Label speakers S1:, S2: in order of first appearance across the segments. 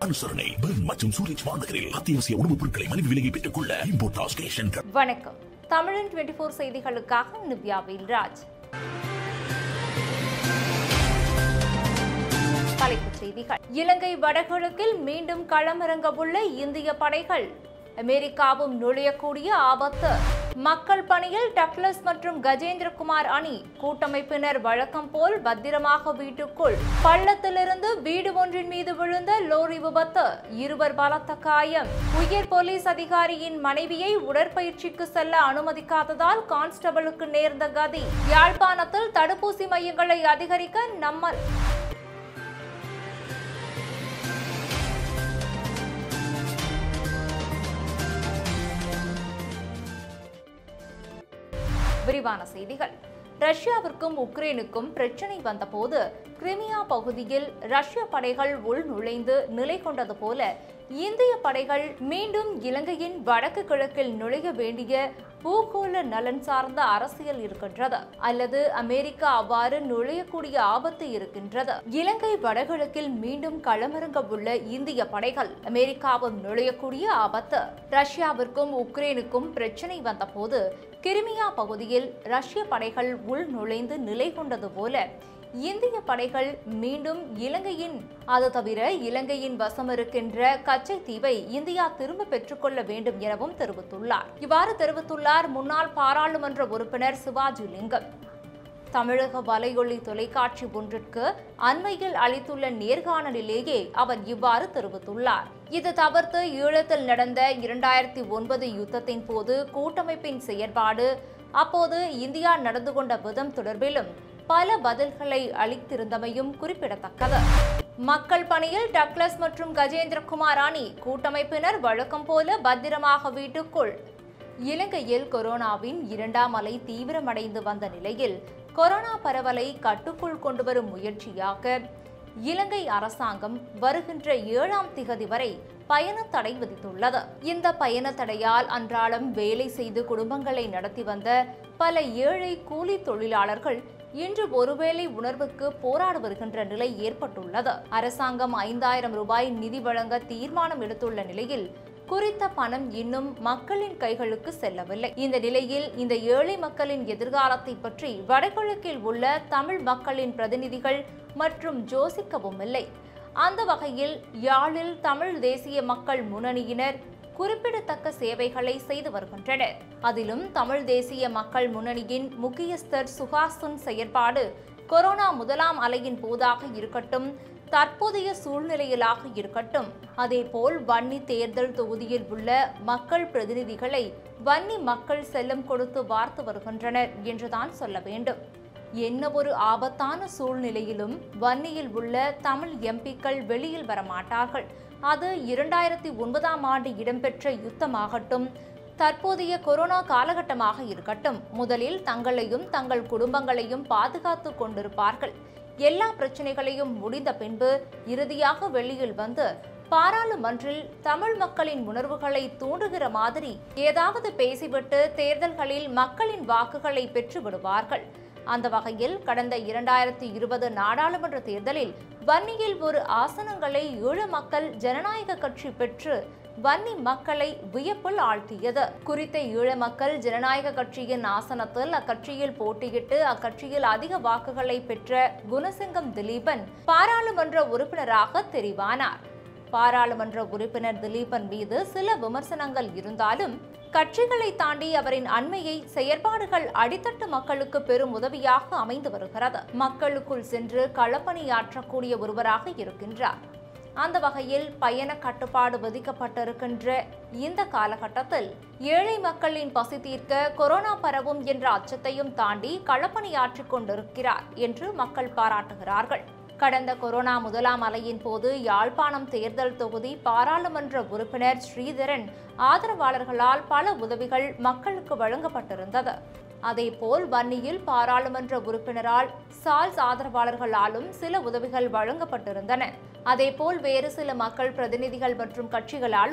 S1: அனுசரணை பெர்ன் மற்றும் சூரஜ் மாநகரில் அத்தியாவசிய உணவுப் பொருட்களை மலிவு விலையை பெற்றுக் கொள்ள இம்போர்டாஸ் கேஷ் சென்டர்
S2: வணக்கம் தமிழன் டுவெண்டி ஃபோர் செய்திகளுக்காக நிவ்யா வேல்ராஜ் தலைப்புச் செய்திகள் இலங்கை வடகிழக்கில் மீண்டும் களமிறங்க உள்ள இந்திய படைகள் அமெரிக்காவும் நுழையக்கூடிய ஆபத்து மக்கள் பணியில் டக்ளஸ் மற்றும் கஜேந்திரகுமார் அணி கூட்டமைப்பினர் வழக்கம் போல் பத்திரமாக வீட்டுக்குள் பள்ளத்திலிருந்து வீடு ஒன்றின் மீது விழுந்த லோரி விபத்து இருவர் பலத்த காயம் உயர் போலீஸ் அதிகாரியின் மனைவியை உடற்பயிற்சிக்கு செல்ல அனுமதிக்காததால் கான்ஸ்டபிளுக்கு நேர்ந்த கதி யாழ்ப்பாணத்தில் தடுப்பூசி மையங்களை அதிகரிக்க நம்மல் விரிவான செய்திகள் ரஷ்யாவிற்கும் உக்ரைனுக்கும் பிரச்சினை வந்தபோது கிரிமியா பகுதியில் ரஷ்ய படைகள் உள் நுழைந்து நிலை கொண்டது போல இந்திய படைகள் மீண்டும் இலங்கையின் வடக்கு கிழக்கில் நுழைய வேண்டிய பூகோள நலன் சார்ந்த அரசியல் இருக்கின்றது அல்லது அமெரிக்கா அவ்வாறு நுழையக்கூடிய ஆபத்து இருக்கின்றது இலங்கை வடகிழக்கில் மீண்டும் களமிறங்க உள்ள இந்திய படைகள் அமெரிக்காவும் நுழையக்கூடிய ஆபத்து ரஷ்யாவிற்கும் உக்ரைனுக்கும் பிரச்சினை வந்தபோது கிரிமியா பகுதியில் ரஷ்ய படைகள் உள் நுழைந்து நிலை கொண்டது போல இந்திய படைகள் மீண்டும் இலங்கையின் அது தவிர இலங்கையின் வசம் இருக்கின்ற கச்சை தீவை இந்தியா திரும்ப பெற்றுக்கொள்ள வேண்டும் எனவும் தெரிவித்துள்ளார் இவ்வாறு தெரிவித்துள்ளார் முன்னாள் பாராளுமன்ற உறுப்பினர் சிவாஜி லிங்கம் தமிழக வலையொலி தொலைக்காட்சி ஒன்றிற்கு அண்மையில் அளித்துள்ள நேர்காணலிலேயே அவர் இவ்வாறு தெரிவித்துள்ளார் இது தவிர்த்து ஈழத்தில் நடந்த இரண்டாயிரத்தி ஒன்பது யுத்தத்தின் போது கூட்டமைப்பின் செயற்பாடு அப்போது இந்தியா நடந்து கொண்ட விதம் தொடர்பிலும் பல பதில்களை அளித்திருந்தமையும் குறிப்பிடத்தக்கது மக்கள் பணியில் டக்ளஸ் மற்றும் கஜேந்திரகுமார் அணி கூட்டமைப்பினர் வழக்கம் போல பத்திரமாக வீட்டுக்குள் இலங்கையில் கொரோனாவின் இரண்டாம் அலை தீவிரமடைந்து வந்த நிலையில் கொரோனா பரவலை கட்டுக்குள் கொண்டுவரும் முயற்சியாக இலங்கை அரசாங்கம் வருகின்ற ஏழாம் திகதி வரை பயண தடை விதித்துள்ளது இந்த பயண தடையால் அன்றாடம் வேலை செய்து குடும்பங்களை நடத்தி வந்த பல ஏழை கூலி தொழிலாளர்கள் இன்று ஒருவேளை உணர்வுக்கு போராட வருகின்ற நிலை ஏற்பட்டுள்ளது அரசாங்கம் ஐந்தாயிரம் ரூபாய் நிதி வழங்க தீர்மானம் எடுத்துள்ள நிலையில் குறித்த பணம் இன்னும் மக்களின் கைகளுக்கு செல்லவில்லை இந்த நிலையில் இந்த ஏழை மக்களின் எதிர்காலத்தை பற்றி வடகிழக்கில் உள்ள தமிழ் மக்களின் பிரதிநிதிகள் மற்றும் யோசிக்கவும் இல்லை அந்த வகையில் யாழில் தமிழ் தேசிய மக்கள் முன்னணியினர் குறிப்பிடத்தக்க சேவைகளை செய்து வருகின்றனர் அதிலும் தமிழ் தேசிய மக்கள் முன்னணியின் முக்கியஸ்தர் சுஹாசன் செயற்பாடு கொரோனா முதலாம் அலையின் போதாக இருக்கட்டும் தற்போதைய சூழ்நிலையிலாக இருக்கட்டும் அதேபோல் வன்னி தேர்தல் தொகுதியில் உள்ள மக்கள் பிரதிநிதிகளை வன்னி மக்கள் செல்லம் கொடுத்து வார்த்து வருகின்றனர் என்றுதான் சொல்ல வேண்டும் என்ன ஒரு ஆபத்தான சூழ்நிலையிலும் வன்னியில் உள்ள தமிழ் எம்பிக்கள் வெளியில் வரமாட்டார்கள் அது இரண்டாயிரத்தி ஒன்பதாம் ஆண்டு இடம்பெற்ற யுத்தமாகட்டும் தற்போதைய கொரோனா காலகட்டமாக இருக்கட்டும் முதலில் தங்களையும் தங்கள் குடும்பங்களையும் பாதுகாத்துக் கொண்டிருப்பார்கள் எல்லா பிரச்சனைகளையும் முடிந்த பின்பு இறுதியாக வெளியில் வந்து பாராளுமன்றில் தமிழ் மக்களின் உணர்வுகளை தூண்டுகிற மாதிரி ஏதாவது பேசிவிட்டு தேர்தல்களில் மக்களின் வாக்குகளை பெற்று விடுவார்கள் அந்த வகையில் கடந்த இரண்டாயிரத்தி இருபது நாடாளுமன்ற தேர்தலில் வன்னியில் ஒரு ஆசனங்களை ஈழ மக்கள் ஜனநாயக கட்சி பெற்று வன்னி மக்களை வியப்பில் ஆழ்த்தியது குறித்த ஈழ மக்கள் ஜனநாயக கட்சியின் ஆசனத்தில் அக்கட்சியில் போட்டியிட்டு அக்கட்சியில் அதிக வாக்குகளை பெற்ற குணசிங்கம் திலீபன் பாராளுமன்ற உறுப்பினராக தெரிவானார் பாராளுமன்ற உறுப்பினர் திலீபன் மீது சில விமர்சனங்கள் இருந்தாலும் கட்சிகளை தாண்டி அவரின் அண்மையை செயற்பாடுகள் அடித்தட்டு மக்களுக்கு பெரும் உதவியாக அமைந்து வருகிறது மக்களுக்குள் சென்று களப்பணியாற்றக்கூடிய ஒருவராக இருக்கின்றார் அந்த வகையில் பயண கட்டுப்பாடு விதிக்கப்பட்டிருக்கின்ற இந்த காலகட்டத்தில் ஏழை மக்களின் பசி தீர்க்க கொரோனா பரவும் என்ற அச்சத்தையும் தாண்டி களப்பணியாற்றிக் கொண்டிருக்கிறார் என்று மக்கள் பாராட்டுகிறார்கள் கடந்த கொரோனா முதலாம் அலையின் போது யாழ்ப்பாணம் தேர்தல் தொகுதி பாராளுமன்ற உறுப்பினர் ஸ்ரீதரன் ஆதரவாளர்களால் பல உதவிகள் மக்களுக்கு வழங்கப்பட்டிருந்தது அதேபோல் வன்னியில் பாராளுமன்ற உறுப்பினரால் சால்ஸ் ஆதரவாளர்களாலும் சில உதவிகள் வழங்கப்பட்டிருந்தன அதேபோல் வேறு சில மக்கள் பிரதிநிதிகள் மற்றும் கட்சிகளாலும்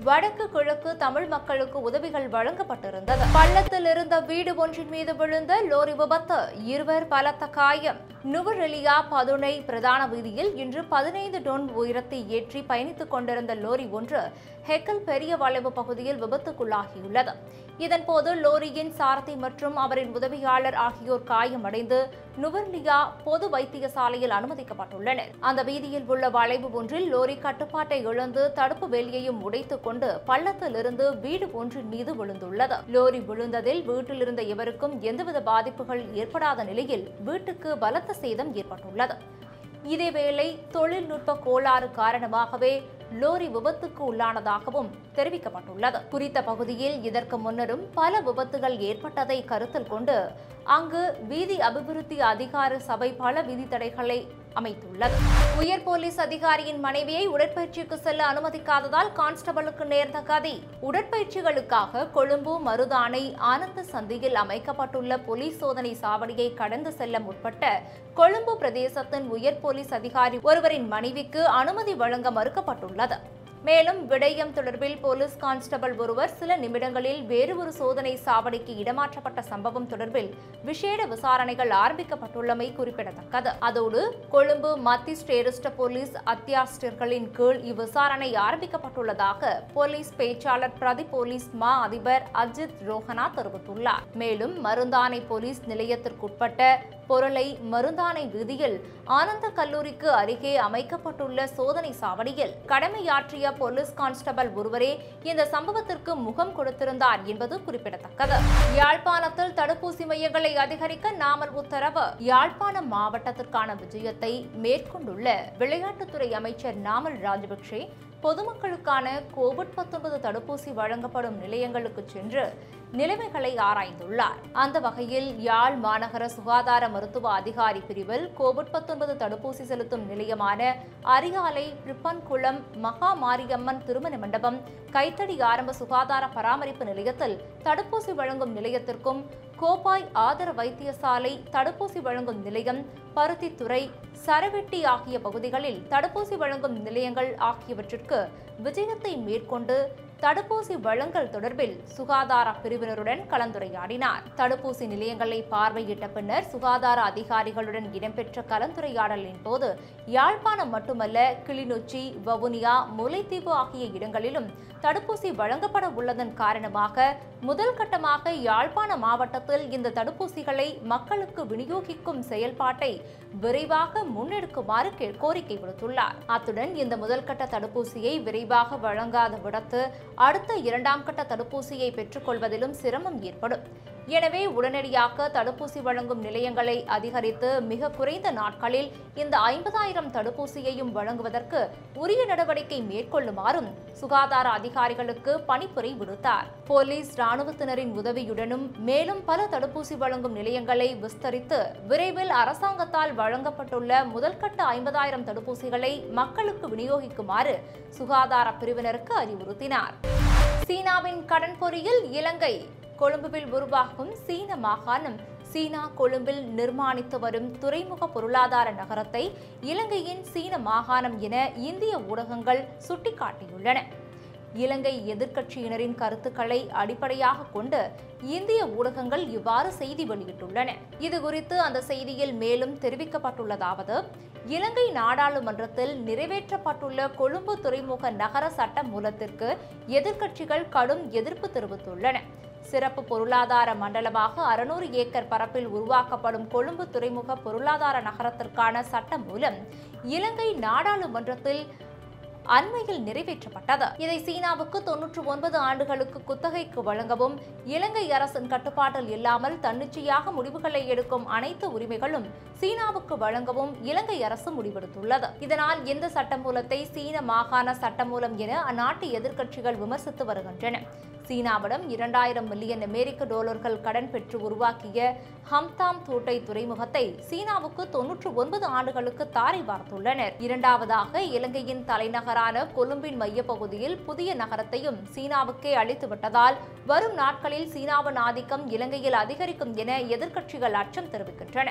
S2: வடக்கு கிழக்கு தமிழ் மக்களுக்கு உதவிகள் வழங்கப்பட்டிருந்தது பள்ளத்தில் இருந்த வீடு ஒன்றின் மீது விழுந்த லோரி விபத்து இருவர் பலத்த காயம் நுவரெலியா பதுனை பிரதான வீதியில் இன்று பதினைந்து டொன் உயரத்தை ஏற்றி பயணித்துக் கொண்டிருந்த லோரி ஒன்று ஹெக்கல் பெரிய வளைவு பகுதியில் விபத்துக்குள்ளாகியுள்ளது இதன்போது லோரியின் சாரதி மற்றும் அவரின் உதவியாளர் ஆகியோர் காயமடைந்து நுவர்லியா பொது வைத்தியசாலையில் அனுமதிக்கப்பட்டுள்ளனர் அந்த வீதியில் உள்ள வளைவு ஒன்றில் லோரி கட்டுப்பாட்டை இழந்து தடுப்பு வேலியையும் உடைத்துக் கொண்டு பள்ளத்திலிருந்து வீடு ஒன்றின் மீது விழுந்துள்ளது லோரி விழுந்ததில் வீட்டில் இருந்த எவருக்கும் எந்தவித பாதிப்புகள் ஏற்படாத நிலையில் வீட்டுக்கு பலத்த சேதம் ஏற்பட்டுள்ளது இதேவேளை தொழில்நுட்ப கோளாறு காரணமாகவே லோரி விபத்துக்கு உள்ளானதாகவும் தெரிவிக்கப்பட்டுள்ளது குறித்த பகுதியில் இதற்கு முன்னரும் பல விபத்துகள் ஏற்பட்டதை கருத்தில் கொண்டு அங்கு வீதி அபிவிருத்தி அதிகார சபை பல விதி தடைகளை அமைத்துள்ளது உயர் போலீஸ் அதிகாரியின் மனைவியை உடற்பயிற்சிக்கு செல்ல அனுமதிக்காததால் கான்ஸ்டபிளுக்கு நேர்ந்த கதி உடற்பயிற்சிகளுக்காக கொழும்பு மருதானை ஆனந்த சந்தியில் அமைக்கப்பட்டுள்ள போலீஸ் சோதனை சாவடியை கடந்து செல்ல முற்பட்ட கொழும்பு பிரதேசத்தின் உயர் போலீஸ் அதிகாரி ஒருவரின் மனைவிக்கு அனுமதி வழங்க மறுக்கப்பட்டுள்ளது மேலும் விடயம் தொடர்பில் போலீஸ் கான்ஸ்டபிள் ஒருவர் சில நிமிடங்களில் வேறு ஒரு சோதனை சாவடிக்கு இடமாற்றப்பட்ட சம்பவம் தொடர்பில் விசேட விசாரணைகள் ஆரம்பிக்கப்பட்டுள்ளமை குறிப்பிடத்தக்கது அதோடு கொழும்பு மத்திய சிரேஷ்ட போலீஸ் அத்தியாஸ்டர்களின் கீழ் இவ்விசாரணை ஆரம்பிக்கப்பட்டுள்ளதாக போலீஸ் பேச்சாளர் பிரதி போலீஸ் மா அதிபர் அஜித் ரோஹனா தெரிவித்துள்ளார் மேலும் மருந்தானை போலீஸ் நிலையத்திற்குட்பட்ட பொருளை மருந்தானை வீதியில் ஆனந்த கல்லூரிக்கு அருகே அமைக்கப்பட்டுள்ள சோதனை சாவடியில் கடமையாற்றிய போலீஸ் கான்ஸ்டபிள் ஒருவரே இந்த சம்பவத்திற்கு முகம் கொடுத்திருந்தார் என்பது குறிப்பிடத்தக்கது யாழ்ப்பாணத்தில் தடுப்பூசி மையங்களை அதிகரிக்க நாமல் உத்தரவு யாழ்ப்பாணம் மாவட்டத்திற்கான விஜயத்தை மேற்கொண்டுள்ள விளையாட்டுத்துறை அமைச்சர் நாமல் ராஜபக்சே பொதுமக்களுக்கான கோவிட் 19 தடுப்பூசி வழங்கப்படும் நிலையங்களுக்கு சென்று நிலைமைகளை ஆராய்ந்துள்ளார் அந்த வகையில் யாழ் மாநகர சுகாதார மருத்துவ அதிகாரி பிரிவில் கோவிட் 19 தடுப்பூசி செலுத்தும் நிலையமான அரியாலை பிரிப்பன்குளம் மகா மாரியம்மன் திருமண மண்டபம் கைத்தடி ஆரம்ப சுகாதார பராமரிப்பு நிலையத்தில் தடுப்பூசி வழங்கும் நிலையத்திற்கும் கோப்பாய் ஆதர வைத்தியசாலை தடுப்பூசி வழங்கும் நிலையம் பருத்தித்துறை சரவெட்டி ஆகிய பகுதிகளில் தடுப்பூசி வழங்கும் நிலையங்கள் ஆகியவற்றிற்கு விஜயத்தை மேற்கொண்டு தடுப்பூசி வழங்கல் தொடர்பில் சுகாதார பிரிவினருடன் கலந்துரையாடினார் தடுப்பூசி நிலையங்களை பார்வையிட்ட பின்னர் சுகாதார அதிகாரிகளுடன் இடம்பெற்ற கலந்துரையாடலின் போது யாழ்ப்பாணம் மட்டுமல்ல கிளிநொச்சி வவுனியா முல்லைத்தீவு ஆகிய இடங்களிலும் தடுப்பூசி வழங்கப்பட உள்ளதன் காரணமாக முதல் கட்டமாக யாழ்ப்பாண மாவட்டத்தில் இந்த தடுப்பூசிகளை மக்களுக்கு விநியோகிக்கும் செயல்பாட்டை விரைவாக முன்னெடுக்குமாறு கே- கோரிக்கை விடுத்துள்ளார் அத்துடன் இந்த முதல் கட்ட தடுப்பூசியை விரைவாக வழங்காத விடத்து அடுத்த இரண்டாம் கட்ட தடுப்பூசியை பெற்றுக்கொள்வதிலும் சிரமம் ஏற்படும் எனவே உடனடியாக தடுப்பூசி வழங்கும் நிலையங்களை அதிகரித்து மிக குறைந்த நாட்களில் இந்த ஐம்பதாயிரம் தடுப்பூசியையும் வழங்குவதற்கு உரிய நடவடிக்கை மேற்கொள்ளுமாறும் சுகாதார அதிகாரிகளுக்கு பணிப்புரை விடுத்தார் போலீஸ் ராணுவத்தினரின் உதவியுடனும் மேலும் பல தடுப்பூசி வழங்கும் நிலையங்களை விஸ்தரித்து விரைவில் அரசாங்கத்தால் வழங்கப்பட்டுள்ள முதல்கட்ட ஐம்பதாயிரம் தடுப்பூசிகளை மக்களுக்கு விநியோகிக்குமாறு சுகாதார பிரிவினருக்கு அறிவுறுத்தினார் சீனாவின் கடன் பொறியில் இலங்கை கொழும்புவில் உருவாகும் சீன மாகாணம் சீனா கொழும்பில் நிர்மாணித்து வரும் துறைமுக பொருளாதார நகரத்தை இலங்கையின் சீன மாகாணம் என இந்திய ஊடகங்கள் சுட்டிக்காட்டியுள்ளன இலங்கை எதிர்க்கட்சியினரின் கருத்துக்களை அடிப்படையாக கொண்டு இந்திய ஊடகங்கள் இவ்வாறு செய்தி வெளியிட்டுள்ளன இதுகுறித்து அந்த செய்தியில் மேலும் தெரிவிக்கப்பட்டுள்ளதாவது இலங்கை நாடாளுமன்றத்தில் நிறைவேற்றப்பட்டுள்ள கொழும்பு துறைமுக நகர சட்ட மூலத்திற்கு எதிர்க்கட்சிகள் கடும் எதிர்ப்பு தெரிவித்துள்ளன சிறப்பு பொருளாதார மண்டலமாக அறுநூறு ஏக்கர் பரப்பில் உருவாக்கப்படும் கொழும்பு துறைமுக பொருளாதார நகரத்திற்கான சட்டம் மூலம் இலங்கை நாடாளுமன்றத்தில் அண்மையில் நிறைவேற்றப்பட்டது இதை சீனாவுக்கு தொன்னூற்று ஒன்பது ஆண்டுகளுக்கு குத்தகைக்கு வழங்கவும் இலங்கை அரசின் கட்டுப்பாட்டில் இல்லாமல் தன்னிச்சையாக முடிவுகளை எடுக்கும் அனைத்து உரிமைகளும் சீனாவுக்கு வழங்கவும் இலங்கை அரசு முடிவெடுத்துள்ளது இதனால் இந்த சட்டமூலத்தை சீன மாகாண சட்டமூலம் என அந்நாட்டு எதிர்க்கட்சிகள் விமர்சித்து வருகின்றன சீனாவிடம் இரண்டாயிரம் மில்லியன் அமெரிக்க டாலர்கள் கடன் பெற்று உருவாக்கிய ஹம்தாம் தோட்டை துறைமுகத்தை சீனாவுக்கு தொன்னூற்று ஒன்பது ஆண்டுகளுக்கு தாரை வார்த்துள்ளனர் இரண்டாவதாக இலங்கையின் தலைநகரான கொழும்பின் மையப்பகுதியில் புதிய நகரத்தையும் சீனாவுக்கே அளித்து விட்டதால் வரும் நாட்களில் சீனாவின் ஆதிக்கம் இலங்கையில் அதிகரிக்கும் என எதிர்க்கட்சிகள் அச்சம் தெரிவிக்கின்றன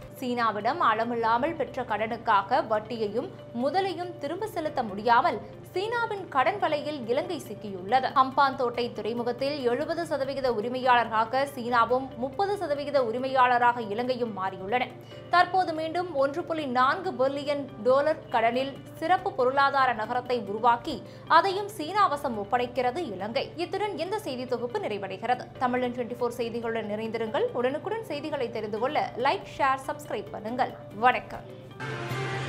S2: சீனாவிடம் அளமில்லாமல் பெற்ற கடனுக்காக வட்டியையும் முதலையும் திரும்ப செலுத்த முடியாமல் சீனாவின் கடன் வலையில் இலங்கை சிக்கியுள்ளது ஹம்பாந்தோட்டை துறைமுகத்தில் எழுபது சதவிகித உரிமையாளராக சீனாவும் முப்பது சதவிகித உரிமையாளராக இலங்கையும் மாறியுள்ளன தற்போது மீண்டும் ஒன்று புள்ளி நான்கு பில்லியன் டாலர் கடனில் சிறப்பு பொருளாதார நகரத்தை உருவாக்கி அதையும் சீனாவசம் ஒப்படைக்கிறது இலங்கை இத்துடன் இந்த செய்தி தொகுப்பு நிறைவடைகிறது தமிழன் டுவெண்டி ஃபோர் செய்திகளுடன் நிறைந்திருங்கள் உடனுக்குடன் செய்திகளை தெரிந்து கொள்ள லைக் ஷேர் சப்ஸ்கிரைப் பண்ணுங்கள் வணக்கம்